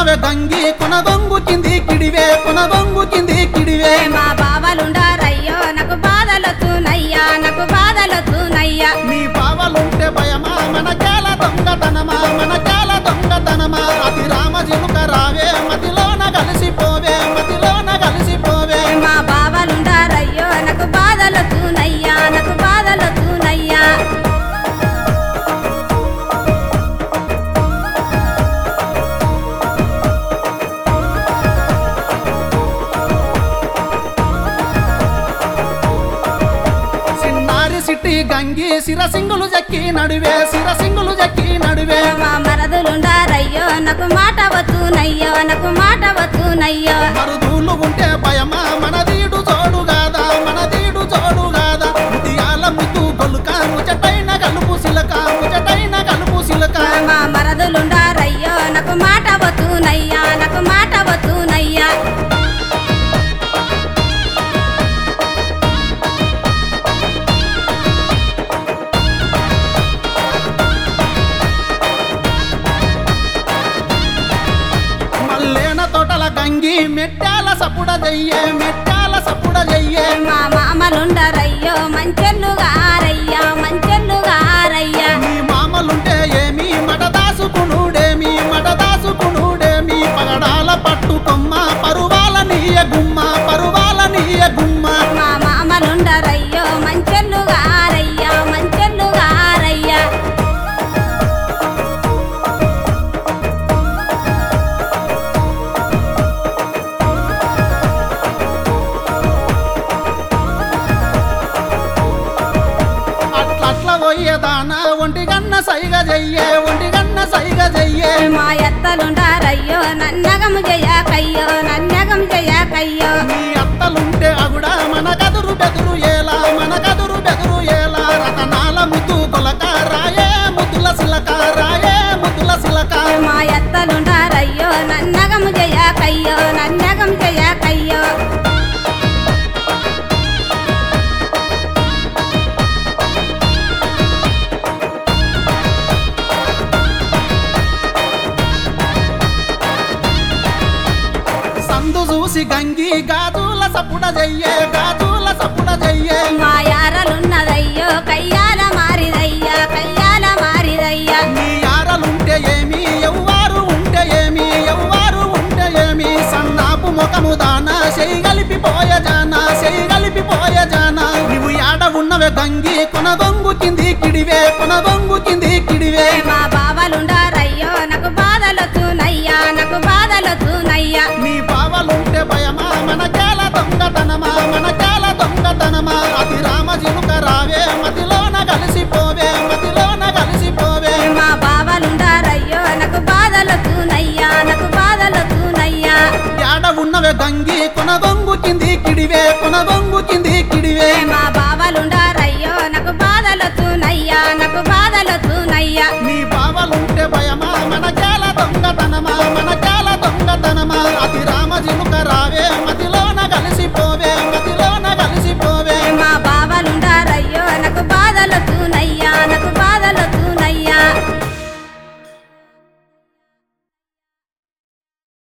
ఉన్నవే గంగి కొనగొంగు కింది కిడివే కొనగొంగు కింది కిడివే మా బావలుండారయ్యో నాకు బాధలొచ్చునయ్యా నాకు బాధలొచ్చునయ్యా నీ బావలుంటే భయమా మనకేల దొంగతనమా మనకేల దొంగతనమా అతి రామ జిలుక రావే మతిలోన కలిసిపోవే మతిలోన కలిసిపోవే మా బావలుండారయ్యో నాకు బాధలొచ్చునయ్యా నాకు బాధలొచ్చునయ్యా సిన్నారి సిట్టి గంగి సిరసింగులు జక్కి నడువే సిరసింగులు జక్కి నడువే మా మరదులుండారయ్యో నాకు మాట వచ్చునయ్యో నాకు మాట వచ్చునయ్యో మరుదూలు ఉంటే భయమా మనదీడు చోడు గాదా మనదీడు చోడు గాదా ముదియాల ముద్దు గొలుక ముచటైన కలుపు సిలక ముచటైన కలుపు సిలక మా మరదులుండారయ్యో నాకు మాట వచ్చునయ్యా నాకు మాట వచ్చునయ్యా మల్లేన తోటల గంగి మెట్టాల సపుడ జయ్యే మెట్టాల సపుడ జయ్యే మా మామలుండారయ్యో మంచెల్లుగారయ్యా మంచెల్లుగారయ్యా నీ మామలుంటే ఏమి మడదాసుకునుడేమి మడదాసుకునుడేమి పగడాల పట్టుకొమ్మ పరువాల నీయ గుమ్మ పరువాల నీయ గుమ్మ మా మామలుండారయ్యో మంచెల్లుగారయ్యా మంచెల్లుగారయ్యా అట్లట్ల పోయేదాన ఒంటిగన్న సైగ జయ్యే ఒంటిగన్న సైగ జయ్యే మా ఎత్తలుండారయ్యో నన్నగము జయాకయ్యో నన్నగం జయాకయ్యో నీ అత్తలుంటే అగుడ మన కదురు బెదురు ఏలా మన కదురు బెదురు ఏలా రతనాల ముద్దు కొలక రాయే ముద్దుల సిలక రాయే ముద్దుల సిలక మా ఎత్తలుండారయ్యో నన్నగము జయాకయ్యో నన్నగం జయాకయ్యో సందు చూసి గంగి గాజుల సపుడ జయ్యే గాజుల సపుడ జయ్యే మా యారలున్నదయ్యో కయ్యాల మారిదయ్యా కయ్యాల మారిదయ్యా నీ యారలుంటే ఏమి ఎవ్వారు ఉంటే ఏమి ఎవ్వారు ఉంటే ఏమి సన్నాపు ముఖము దానా చేయగలిపి పోయ జానా చేయగలిపి పోయ జానా నువ్వు యాడ ఉన్నవే గంగి కొనగొంగు కింది కిడివే కొనగొంగు కింది కిడివే మా బావలుండారయ్యో నాకు బాధలొచ్చునయ్యా నాకు బాధలొచ్చునయ్యా నీ బావలుంటే భయమా మనకేల దొంగతనమా మనకేల దొంగతనమా అతి రామ జిలుక రావే మతిలోన కలిసిపోవే మతిలోన కలిసిపోవే మా బావలుండారయ్యో నాకు బాధలొచ్చునయ్యా నాకు బాధలొచ్చునయ్యా యాడ ఉన్నవే గంగి కొనగొంగు కింది కిడివే కొనగొంగు కింది